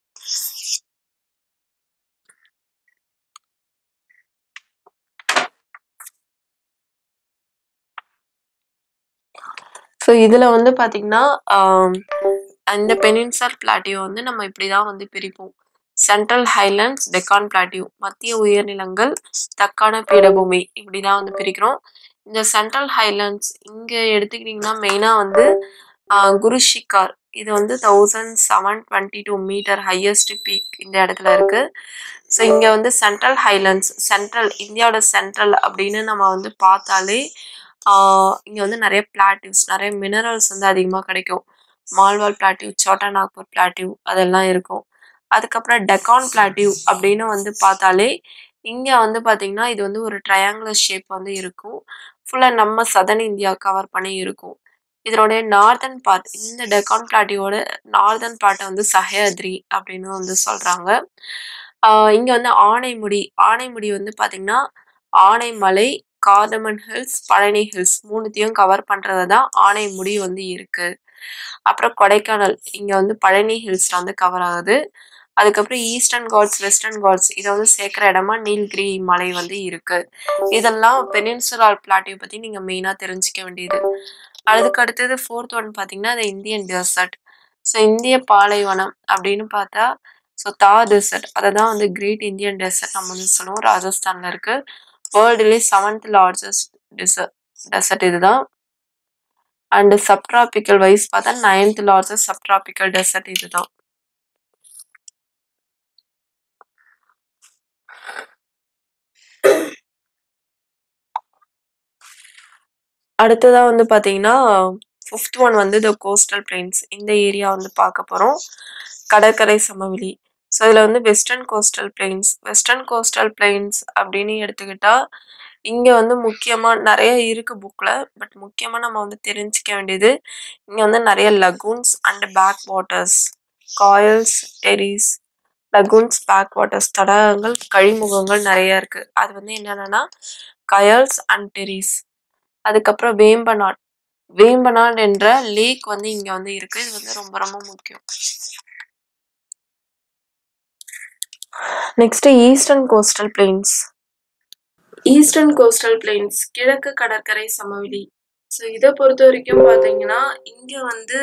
so இதில் வந்து பார்த்தீங்கன்னா ஆம், இந்த பெனின்சர் பிளாட்டியூ வந்து நம்ம இப்படி தான் வந்து பிரிப்போம் சென்ட்ரல் ஹைலண்ட்ஸ் டெக்கான் பிளாட்டியூ மத்திய உயர்நிலங்கள் தக்கான பீடபூமி இப்படி தான் வந்து பிரிக்கிறோம் இந்த சென்ட்ரல் ஹைலண்ட்ஸ் இங்கே எடுத்துக்கிட்டிங்கன்னா மெயினாக வந்து ஆஹ், குரு ஷிகார் இது வந்து thousand seven twenty two meter highest peak இந்த இடத்துல இருக்கு ஸோ இங்கே வந்து சென்ட்ரல் ஹைலண்ட்ஸ் சென்ட்ரல் இந்தியாவோட சென்ட்ரல் அப்படின்னு நம்ம வந்து பார்த்தாலே ஆஹ் இங்க வந்து நிறைய பிளாட்டிவ்ஸ் நிறைய மினரல்ஸ் வந்து அதிகமா கிடைக்கும் மால்வால் பிளாட்டிவ் சோட்டா நாக்பூர் பிளாட்டிவ் அதெல்லாம் இருக்கும் அதுக்கப்புறம் டெக்கான் பிளாட்டிவ் அப்படின்னு வந்து பார்த்தாலே இங்க வந்து பாத்தீங்கன்னா இது வந்து ஒரு ட்ரையாங்குலர் ஷேப் வந்து இருக்கும் ஃபுல்லா நம்ம சதன் இந்தியா கவர் பண்ணி இருக்கும் இதனுடைய நார்தன் பார்ட் இந்த டெக்கான் பிளாட்டியோட நார்தன் பார்ட்டை வந்து சஹ்யாத்ரி அப்படின்னு வந்து சொல்றாங்க ஆஹ் இங்க வந்து ஆனைமுடி ஆனைமுடி வந்து பாத்தீங்கன்னா Anamalai cardamom hills Palani hills மூணுத்தையும் கவர் பண்றது தான் ஆனைமுடி வந்து இருக்கு அப்புறம் கொடைக்கானல் இங்க வந்து பழனி ஹில்ஸ்ல வந்து கவர் ஆகுது அதுக்கப்புறம் ஈஸ்டர்ன் காட்ஸ் வெஸ்டர்ன் காட்ஸ் இதை வந்து சேர்க்கிற இடமா நீல்கிரி மலை வந்து இருக்கு இதெல்லாம் பெனின்சுலார் பிளாட்டிவ் பத்தி நீங்க மெயினா தெரிஞ்சுக்க வேண்டியது அதுக்கு அடுத்தது ஃபோர்த் ஒன் பாத்தீங்கன்னா அது இந்தியன் டெசர்ட் ஸோ இந்திய பாலைவனம் அப்படின்னு பார்த்தா ஸோ தா டெசர்ட் அதை தான் வந்து கிரேட் இந்தியன் டெசர்ட் நம்ம வந்து சொல்லுவோம் ராஜஸ்தான்ல இருக்கு வேர்ல்டுலேயே செவன்த் லார்ஜஸ்ட் டெசர்ட் டெசர்ட் இதுதான் அண்ட் சப்ட்ராபிக்கல் வைஸ் பார்த்தா நைன்த் லார்ஜஸ்ட் சப்ட்ராபிக்கல் டெசர்ட் இதுதான் அடுத்ததா வந்து பாத்தீங்கன்னா ஃபிஃப்த் ஒன் வந்து த கோஸ்டல் பிளைன்ஸ் இந்த ஏரியா வந்து பார்க்க போறோம் கடற்கரை சமவெளி ஸோ இதில் வந்து western coastal plains western coastal plains அப்படின்னு எடுத்துக்கிட்டா இங்கே வந்து முக்கியமாக நிறைய இருக்கு புக்கில் பட் முக்கியமாக நம்ம வந்து தெரிஞ்சுக்க வேண்டியது இங்கே வந்து நிறைய லகூன்ஸ் அண்ட் பேக் வாட்டர்ஸ் காயல்ஸ் டெரிஸ் லகூன்ஸ் பேக் வாட்டர்ஸ் தடாகங்கள் கழிமுகங்கள் நிறைய இருக்கு அது வந்து என்னென்னா கயல்ஸ் அண்ட் டெரிஸ் அதுக்கப்புறம் வேம்பநாட் வேம்பநாட் என்ற லேக் வந்து இங்க வந்து இருக்கு இது வந்து ரொம்ப ரொம்ப முக்கியம் next eastern coastal plains eastern coastal plains கிழக்கு கடற்கரை சமவெளி ஸோ இதை பொறுத்த வரைக்கும் பார்த்தீங்கன்னா இங்க வந்து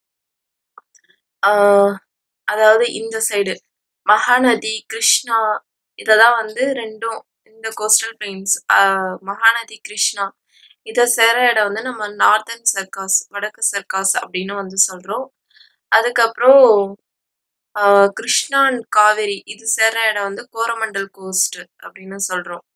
ஆஹ், அதாவது இந்த சைடு மகாநதி கிருஷ்ணா இததான் வந்து ரெண்டும் இந்த கோஸ்டல் பிளெயின்ஸ் மகாநதி கிருஷ்ணா இதை சேர இடம் வந்து நம்ம நார்தன் சர்க்காஸ் வடக்கு சர்க்காஸ் அப்படின்னு வந்து சொல்றோம் அதுக்கப்புறம் ஆஹ், கிருஷ்ணா அண்ட் காவேரி இது சேர இடம் வந்து கோரமண்டல் கோஸ்ட் அப்படின்னு சொல்றோம்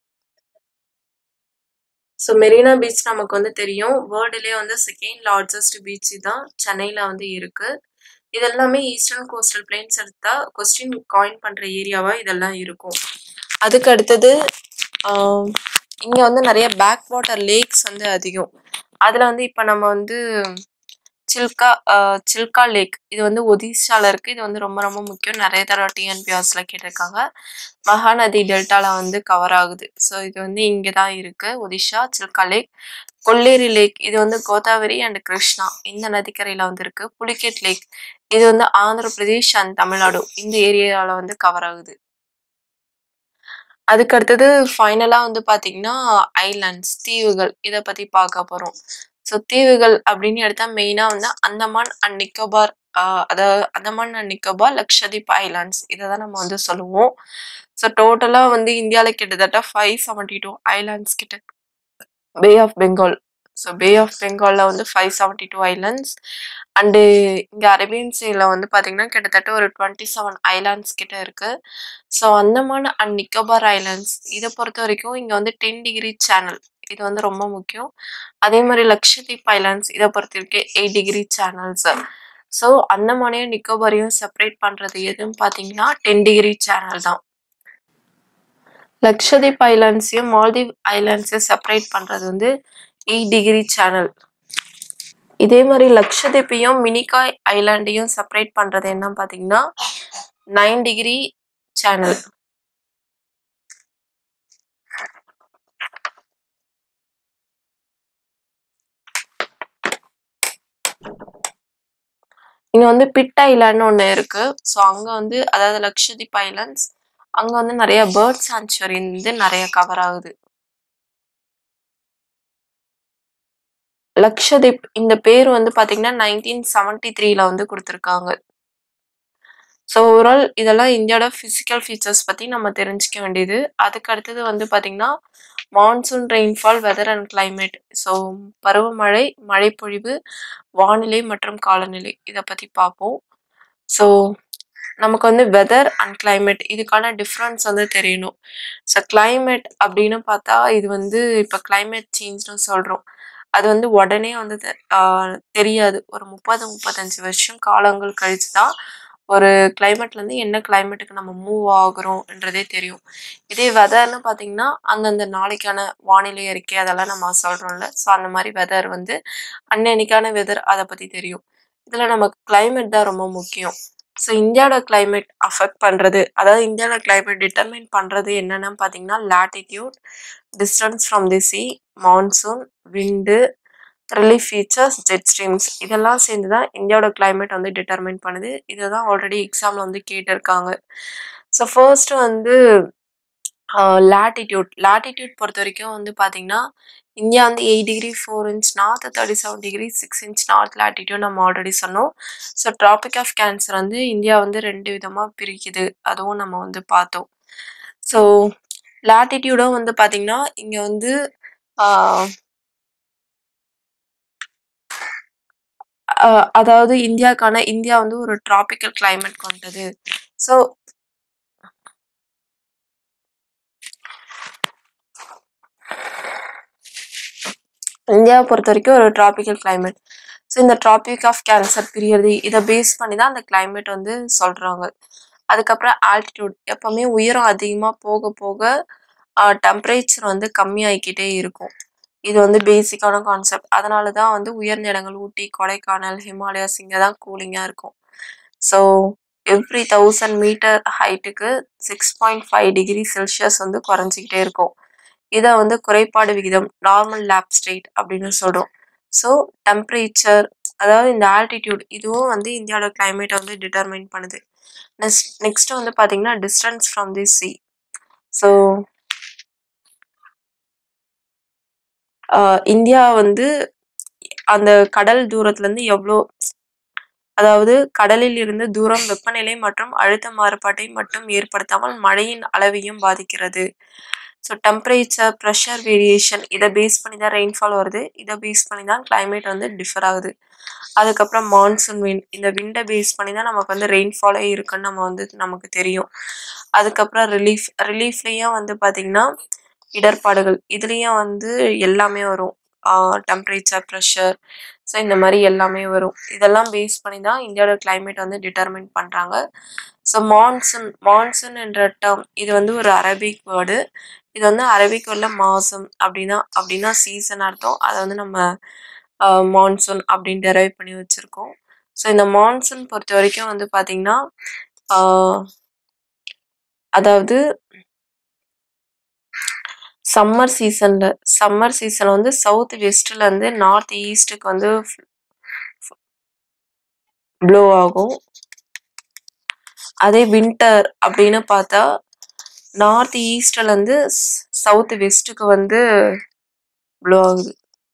ஸோ மெரினா பீச் நமக்கு வந்து தெரியும் வேர்ல்டுலேயே வந்து செகண்ட் லார்ஜஸ்ட் பீச் தான் சென்னையில் வந்து இருக்கு இது எல்லாமே ஈஸ்டர்ன் கோஸ்டல் பிளேன்ஸ் எடுத்தா கொஸ்டின் காயின் பண்ற ஏரியாவா இதெல்லாம் இருக்கும் அதுக்கு அடுத்தது ஆஹ், இங்க வந்து நிறைய பேக் வாட்டர் லேக்ஸ் வந்து அதிகம் அதுல வந்து இப்ப நம்ம வந்து சில்கா ஆஹ், சில்கா லேக் இது வந்து ஒடிசால இருக்கு இது வந்து ரொம்ப ரொம்ப முக்கியம் நிறைய தடவை டிஎன்பிஆர்ஸ்ல கேட்டிருக்காங்க மகாநதி டெல்டால வந்து கவர் ஆகுது ஸோ இது வந்து இங்கே தான் இருக்கு ஒடிஷா சில்கா லேக் கொல்லேரி லேக் இது வந்து கோதாவரி அண்ட் கிருஷ்ணா இந்த நதிக்கரையில வந்து இருக்கு புலிகேட் லேக் இது வந்து ஆந்திர பிரதேஷ் அண்ட் தமிழ்நாடு இந்த ஏரியால வந்து கவர் ஆகுது அதுக்கு அடுத்தது ஃபைனலா வந்து பாத்தீங்கன்னா ஐலாண்ட்ஸ் தீவுகள் இதை பத்தி பார்க்க போறோம் ஸோ தீவுகள் அப்படின்னு எடுத்தா மெயினா வந்து அந்தமான் அண்ட் நிக்கோபார் ஆஹ் அதாவது அந்தமான் அண்ட் நிக்கோபார் லக்ஷதீப் ஐலாண்ட்ஸ் இதை தான் நம்ம வந்து சொல்லுவோம் ஸோ டோட்டலா வந்து இந்தியாவில் கிட்டத்தட்ட ஃபைவ் செவன்டி டூ ஐலாண்ட்ஸ் கிட்ட Bay of Bengal so Bay of பெங்கால்ல வந்து five seventy two islands and இங்கே அரேபியன் சீல வந்து பார்த்தீங்கன்னா கிட்டத்தட்ட ஒரு டுவெண்ட்டி செவன் ஐலாண்ட்ஸ் கிட்ட இருக்கு so Andaman and Nicobar islands இதை பொறுத்த வரைக்கும் இங்கே வந்து டென் டிகிரி சேனல் இது வந்து ரொம்ப முக்கியம் அதே மாதிரி லக்ஷதீப் ஐலாண்ட்ஸ் இதை பொறுத்த வரைக்கும் எயிட் டிகிரி சேனல்ஸ் ஸோ அந்தமானையும் நிக்கோபாரையும் செப்பரேட் பண்ணுறது எதுன்னு பார்த்தீங்கன்னா டென் டிகிரி சேனல் தான் லக்ஷதீப் ஐலாண்ட்ஸையும் மால்தீவ் ஐலாண்ட்ஸையும் செப்பரேட் பண்ணுறது வந்து எயிட் டிகிரி சேனல் இதே மாதிரி லக்ஷதீப்பையும் மினிகாய் ஐலாண்டையும் செப்பரேட் பண்ணுறது என்ன பார்த்தீங்கன்னா நைன் டிகிரி சேனல் இங்க வந்து பிட் ஐலாண்ட் ஒன்று இருக்கு ஸோ அங்க வந்து அதாவது லக்ஷதீப் ஐலாண்ட்ஸ் அங்க வந்து நிறைய பேர்ட் சாங்சுவரி வந்து நிறைய கவர் ஆகுது லக்ஷதீப் இந்த பேர் வந்து பாத்தீங்கன்னா நைன்டீன் செவன்டி த்ரீல வந்து கொடுத்துருக்காங்க ஸோ ஓவரால் இதெல்லாம் இந்தியாவோட ஃபிசிக்கல் ஃபீச்சர்ஸ் பற்றி நம்ம தெரிஞ்சுக்க வேண்டியது அதுக்கு அடுத்தது வந்து பார்த்திங்கன்னா monsoon rainfall weather and climate so பருவமழை மழைப்பொழிவு வானிலை மற்றும் காலநிலை இதை பற்றி பார்ப்போம் ஸோ நமக்கு வந்து வெதர் அண்ட் climate இதுக்கான டிஃப்ரென்ஸ் வந்து தெரியணும். ஸோ climate அப்படின்னு பார்த்தா, இது வந்து இப்ப climate சேஞ்ச்ன்னு சொல்றோம். அது வந்து உடனே வந்து தெ ஆ தெரியாது. ஒரு 30, 35 வருஷம் காலங்கள் கழிச்சு தான் ஒரு கிளைமேட்லேருந்து என்ன கிளைமேட்டுக்கு நம்ம மூவ் ஆகுறோம்ன்றதே தெரியும். இதே வெதர்ன்னு பார்த்தீங்கன்னா, அந்தந்த நாளைக்கான வானிலை அறிக்கை அதெல்லாம் நம்ம சொல்றோம்ல. ஸோ அந்த மாரி வெதர் வந்து அன்னன்னைக்கான வெதர் அத பத்தி தெரியும். இதுல நமக்கு கிளைமேட் தான் ரொம்ப முக்கியம். ஸோ இந்தியாவோட கிளைமேட் அஃபெக்ட் பண்றது, அதாவது இந்தியாவோட கிளைமேட் டிட்டர்மைன் பண்றது என்னன்னு பார்த்தீங்கன்னா, latitude, distance from the sea, monsoon, wind, relief features, jet streams இதெல்லாம் சேர்ந்து தான் இந்தியாவோட கிளைமேட் வந்து டிட்டர்மைன் பண்ணுது. இத தான் ஆல்ரெடி எக்ஸாம்ல வந்து கேட்டிருக்காங்க. ஸோ ஃபர்ஸ்ட் வந்து ஆ லாட்டிட்யூட். லாட்டிட்யூட் பொறுத்தவரைக்கும் வந்து பார்த்தீங்கன்னா, இந்தியா வந்து 8 degree 4 inch north, 37 degree 6 inch north latitude நம்ம ஆல்ரெடி சொன்னோம். ஸோ ட்ராபிக் ஆஃப் கேன்சர் வந்து இந்தியா வந்து 2 விதமா பிரிக்குது. அதுவும் நம்ம வந்து பார்த்தோம். ஸோ லாட்டிட்யூடும் வந்து பார்த்தீங்கன்னா, இங்க வந்து ஆ அ அதாவது இந்தியாக்கான இந்தியா வந்து ஒரு ட்ராபிக்கல் கிளைமேட் கொண்டது. ஸோ இந்தியாவ பொறுத்தவரைக்கும் ஒரு ட்ராபிக்கல் கிளைமேட். ஸோ இந்த ட்ராபிக் ஆஃப் கேன்சர் பிரியறது இத பேஸ் பண்ணி தான் அந்த கிளைமேட் வந்து சொல்றாங்க. அதுக்கப்புறம் ஆல்டிட்யூட் எப்பவுமே உயரம் அதிகமா போக போக அ டெம்பரேச்சர் வந்து கம்மியாயிக்கிட்டே இருக்கும். இது வந்து பேசிக்கான கான்செப்ட். அதனால தான் வந்து உயர்ந்த இடங்கள் ஊட்டி, கொடைக்கானல், ஹிமாலயாஸ் இங்க தான் கூலிங்கா இருக்கும். ஸோ எவ்ரி 1000 மீட்டர் ஹைட்டுக்கு 6.5 டிகிரி செல்சியஸ் வந்து குறைஞ்சுக்கிட்டே இருக்கும். இத வந்து குறைபாடு விகிதம் நார்மல் லேப்ஸ் ரேட் அப்படின்னு சொல்றோம். ஸோ டெம்பரேச்சர் அதாவது இந்த ஆல்டிட்யூட் இதுவும் வந்து இந்தியாவோட கிளைமேட்ட வந்து டிட்டர்மைன் பண்ணுது. நெக்ஸ்ட் நெக்ஸ்ட் வந்து பார்த்தீங்கன்னா, distance from the sea. So uh India வந்து அந்த கடல் தூரத்துலருந்து எவ்ளோ அதாவது கடலில் இருந்து தூரம் வெப்பநிலை மற்றும் அழுத்த மாறுபாட்டை மட்டும் ஏற்படுத்தாமல் மழையின் அளவையும் பாதிக்கிறது. ஸோ டெம்பரேச்சர், பிரஷர் வேரியேஷன் இத பேஸ் பண்ணி தான் ரெயின்ஃபால் வருது. இத பேஸ் பண்ணி தான் கிளைமேட் வந்து டிஃபர் ஆகுது. அதுக்கப்புறம் மான்சூன் விண்ட் இந்த விண்ட பேஸ் பண்ணி தான் நமக்கு வந்து ரெயின்ஃபாலே இருக்குன்னு நம்ம வந்து நமக்கு தெரியும். அதுக்கப்புறம் ரிலீஃப் ரிலீஃப்லயும் வந்து பார்த்தீங்கன்னா, இடர்பாடுகள் இதுலயும் வந்து எல்லாமே வரும். ஆ டெம்பரேச்சர், பிரஷர் ஸோ இந்த மாரி எல்லாமே வரும். இதெல்லாம் பேஸ் பண்ணி தான் இந்தியாவோட கிளைமேட் வந்து டிட்டர்மைன் பண்றாங்க. ஸோ மான்சூன் மான்சூன் என்ற டெர்ம் இது வந்து ஒரு அரபிக் வேர்டு. இது வந்து அரபிக் வேர்ட்ல மாசம் அப்படின்னா அப்படின்னா சீசன் அர்த்தம். அத வந்து நம்ம அ மான்சூன் அப்படின்னு டெரைவ் பண்ணி வச்சிருக்கோம். ஸோ இந்த மான்சூன் பொறுத்தவரைக்கும் வந்து பார்த்தீங்கன்னா, ஆ அதாவது சம்மர் சீசன்ல சம்மர் சீசன் வந்து சவுத் வெஸ்ட்லருந்து நார்த் ஈஸ்ட்க்கு வந்து ஃப் ஃப் ப்ளோ ஆகும். அதே வின்டர் அப்படின்னு பார்த்தா, நார்த் ஈஸ்ட்லருந்து ஸ் சவுத் வெஸ்ட்க்கு வந்து ப்ளோ ஆகுது.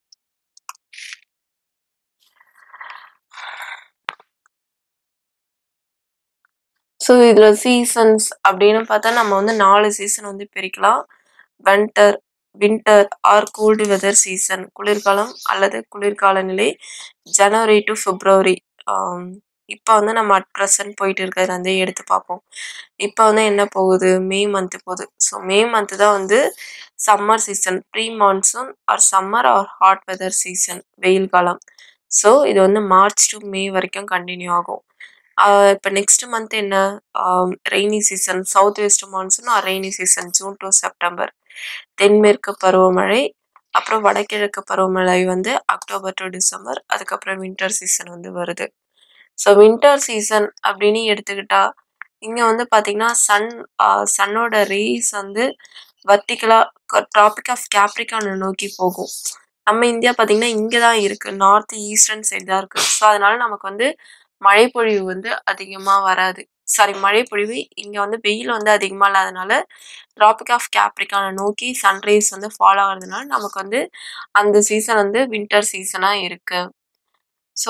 ஸோ இதுல சீசன்ஸ் அப்படின்னு பார்த்தா, நம்ம வந்து 4 சீசன் வந்து பிரிக்கலாம். Winter winter or cold weather season குளிர்காலம் அல்லது குளிர்கால நிலை ஜனவரி டூ பிப்ரவரி. ஆம் இப்ப வந்து நம்ம அட் பிரசன்ட் போயிட்டு இருக்கிறத வந்து எடுத்து பார்ப்போம். இப்ப வந்து என்ன போகுது? மே மந்த் போகுது. ஸோ மே மந்த் தான் வந்து summer season. Pre monsoon or summer or hot weather season வெயில் காலம். ஸோ இது வந்து மார்ச் டூ மே வரைக்கும் கன்டின்யூ ஆகும். ஆ இப்ப நெக்ஸ்ட் மந்த் என்ன? ஆ rainy season south west monsoon or rainy season June to September. தென்மேற்கு பருவமழை, அப்புறம் வடகிழக்கு பருவமழை வந்து அக்டோபர் டூ டிசம்பர். அதுக்கப்புறம் வின்டர் சீசன் வந்து வருது. ஸோ வின்டர் சீசன் அப்படின்னு எடுத்துக்கிட்டா, இங்க வந்து பார்த்தீங்கன்னா, சன் அ சன்னோட ரேஸ் வந்து வெர்டிகலா க ட்ராபிக் ஆஃப் கேப்ரிகார்ன நோக்கி போகும். நம்ம இந்தியா பார்த்தீங்கன்னா, இங்க தான் இருக்கு. நார்த் ஈஸ்டர்ன் சைடு தான் இருக்கு. ஸோ அதனால நமக்கு வந்து மழைப்பொழிவு வந்து அதிகமா வராது. சாரி மழைப்பொழிவு இங்க வந்து வெயில் வந்து அதிகமா இல்லாதனால, ட்ராபிக் ஆஃப் கேப்ரிகார்ன நோக்கி சன் ரேஸ் வந்து ஃபாலோ ஆகுறதுனால, நமக்கு வந்து அந்த சீசன் வந்து வின்டர் சீசனா இருக்கு. ஸோ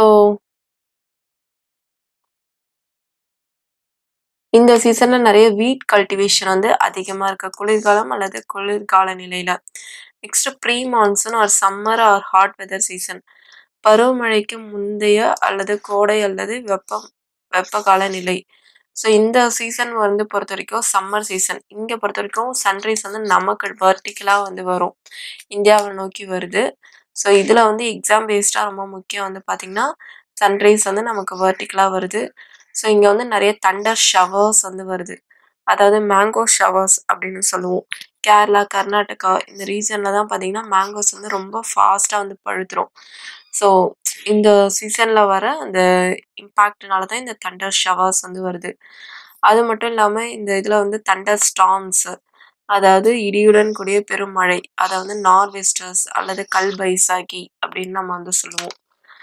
இந்த சீசன்ல நெறைய வீட் கல்டிவேஷன் வந்து அதிகமா இருக்கு. குளிர்காலம் அல்லது குளிர்கால நிலையில. Next pre monsoon or summer or hot weather season. பருவமழைக்கு முந்தைய அல்லது கோடை அல்லது வெப்பம் வெப்பகால நிலை. ஸோ இந்த சீசன் வந்து பொறுத்தவரைக்கும் சம்மர் சீசன். இங்க பொறுத்தவரைக்கும் சன்ரைஸ் வந்து நமக்கு வெர்டிகலா வந்து வரும். இந்தியாவ நோக்கி வருது. ஸோ இதுல வந்து எக்ஸாம் பேஸ்டா ரொம்ப முக்கியம் வந்து பார்த்தீங்கன்னா, சன்ரைஸ் வந்து நமக்கு வெர்டிகலா வருது. ஸோ இங்க வந்து நெறைய தண்டர் ஷவர்ஸ் வந்து வருது. அதாவது மேங்கோ ஷவர்ஸ் அப்படின்னு சொல்லுவோம். கேரளா, கர்நாடகா இந்த ரீஜன்ல தான் பார்த்தீங்கன்னா, மேங்கோஸ் வந்து ரொம்ப ஃபாஸ்ட்டா வந்து பழுத்துரும். ஸோ இந்த சீசன்ல வர அந்த இம்பாக்ட்னால தான் இந்த தண்டர் ஷவர்ஸ் வந்து வருது. அது மட்டும் இல்லாம இந்த இதுல வந்து தண்டர் ஸ்டார்ம்ஸ் அதாவது இடியுடன் கூடிய பெருமழை. அத வந்து நார்வெஸ்டர்ஸ் அல்லது கல் பைசாகி அப்படின்னு நம்ம வந்து சொல்லுவோம்.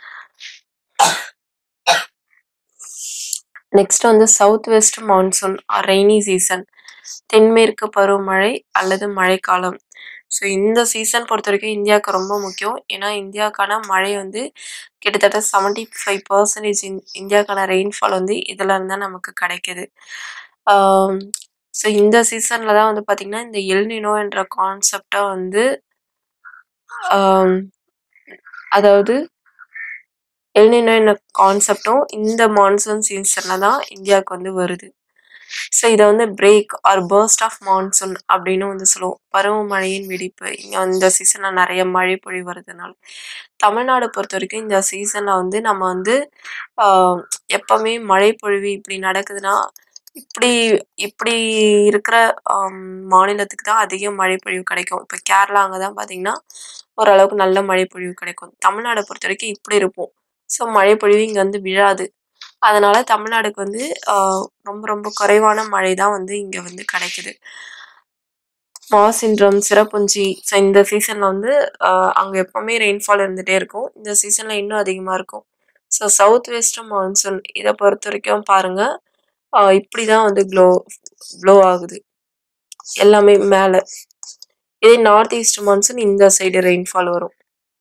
நெக்ஸ்ட் வந்து south west monsoon or rainy season. தென்மேற்கு பருவமழை அல்லது மழைக்காலம். ஸோ இந்த சீசன் பொறுத்தவரைக்கும் இந்தியாவுக்கு ரொம்ப முக்கியம். ஏன்னா இந்தியாவுக்கான மழை வந்து கிட்டத்தட்ட 75% இந் இந்தியாவுக்கான ரெயின்ஃபால் வந்து இதுல இருந்து தான் நமக்கு கிடைக்குது. ஆம் ஸோ இந்த சீசன்ல தான் வந்து பார்த்தீங்கன்னா, இந்த எல் நினோ என்ற கான்செப்ட்ட வந்து ஆம் அதாவது எல் நினோ என்ற கான்செப்ட்டும் இந்த மான்சூன் சீசன்ல தான் இந்தியாவுக்கு வந்து வருது. ஸோ இத வந்து break or burst of monsoon அப்படின்னு வந்து சொல்லுவோம். பருவமழையின் வெடிப்பு. இங்க இந்த சீசன்ல நெறைய மழை பொழிவு வரதுனால. தமிழ்நாடு பொறுத்தவரைக்கும் இந்த சீசன்ல வந்து நம்ம வந்து ஆ எப்பவுமே மழை பொழிவு இப்படி நடக்குதுன்னா, இப்படி இப்படி இருக்கிற அம் மாநிலத்துக்கு தான் அதிக மழை பொழிவு கிடைக்கும். இப்ப கேரளா அங்க தான் பார்த்தீங்கன்னா, ஓரளவுக்கு நல்ல மழை பொழிவு கிடைக்கும். தமிழ்நாட பொறுத்தவரைக்கும் இப்படி இருக்கும். ஸோ மழை பொழிவு இங்க வந்து விழாது. அதனால தமிழ்நாடுக்கு வந்து ஆ ரொம்ப ரொம்ப குறைவான மழை தான் வந்து இங்க வந்து கிடைக்குது. மாசின்றம், சிறப்புஞ்சி ஸோ இந்த சீசன்ல வந்து ஆ அங்க எப்பவுமே ரெயின்ஃபால் இருந்துட்டே இருக்கும். இந்த சீசன்ல இன்னும் அதிகமா இருக்கும். ஸோ சவுத் வெஸ்ட் மான்சூன் இத பொறுத்தவரைக்கும் பாருங்க, ஆ இப்படி தான் வந்து க்ளோ ப்ளோ ஆகுது. எல்லாமே மேல. இதே நார்த் ஈஸ்ட் மான்சூன் இந்த சைடு ரெயின்ஃபால் வரும்.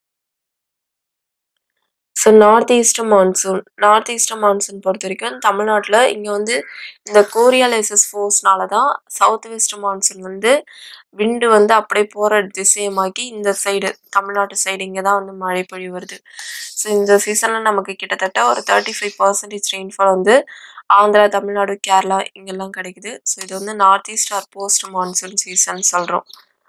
So north east monsoon north east monsoon பொறுத்தவரைக்கும் தமிழ்நாட்டுல இங்க வந்து இந்த கோரியாலிசிஸ் ஃபோர்ஸ்னால தான் சவுத் வெஸ்ட் மான்சூன் வந்து விண்ட் வந்து அப்படியே போற திசைய மாத்தி இந்த சைடு தமிழ்நாட்டு சைடு இங்க தான் வந்து மழை பொழிவு வருது. ஸோ இந்த சீசன்ல நமக்கு கிட்டத்தட்ட ஒரு 35% ரெயின்ஃபால் வந்து ஆந்திரா, தமிழ்நாடு, கேரளா இங்கெல்லாம் கிடைக்குது. ஸோ இது வந்து north east or post monsoon season சொல்றோம்.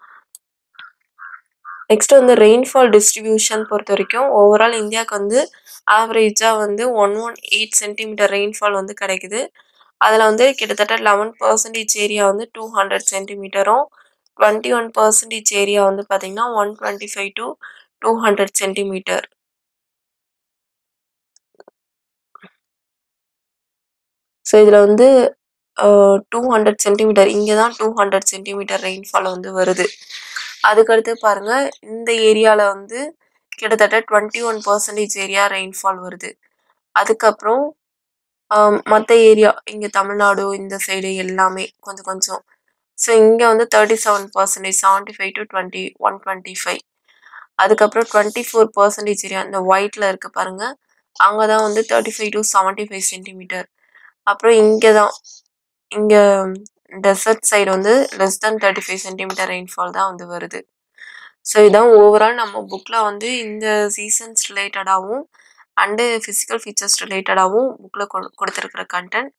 நெக்ஸ்ட் வந்து ரெயின்ஃபால் டிஸ்ட்ரிபியூஷன் பொறுத்தவரைக்கும் ஓவரால் இந்தியாவுக்கு வந்து ஆவரேஜா வந்து 118 சென்டிமீட்டர் ரெயின்ஃபால் வந்து கிடைக்குது. அதுல வந்து கிட்டத்தட்ட 11% ஏரியா வந்து 200 சென்டிமீட்டரும், 21% ஏரியா வந்து பார்த்தீங்கன்னா 125 டூ 200 சென்டிமீட்டர். ஸோ இதுல வந்து ஆ 200 சென்டிமீட்டர் இங்க தான் 200 சென்டிமீட்டர் ரெயின்ஃபால் வந்து வருது. அதுக்கடுத்து பாருங்க, இந்த ஏரியால வந்து கிட்டத்தட்ட 21% ஏரியா ரெயின்ஃபால் வருது. அதுக்கப்புறம் ஆ மத்த ஏரியா இங்க தமிழ்நாடு இந்த சைடு எல்லாமே கொஞ்சம் கொஞ்சம். ஸோ இங்க வந்து 37% 75 டூ 20 125 அதுக்கப்புறம் 24% ஏரியா இந்த ஒயிட்ல இருக்கு பாருங்க, அங்க தான் வந்து 35 டூ 75 சென்டிமீட்டர். அப்புறம் இங்க தான் இங்க டெசர்ட் சைடு வந்து லெஸ் தென் 35 சென்டிமீட்டர் ரெயின்ஃபால் தான் வந்து வருது. ஸோ இதான் ஓவரால் நம்ம புக்ல வந்து இந்த சீசன்ஸ் ரிலேட்டடாவும் அண்டு பிசிக்கல் ஃபீச்சர்ஸ் ரிலேட்டடாவும் புக்ல கொ கொடுத்திருக்கிற கன்டென்ட்.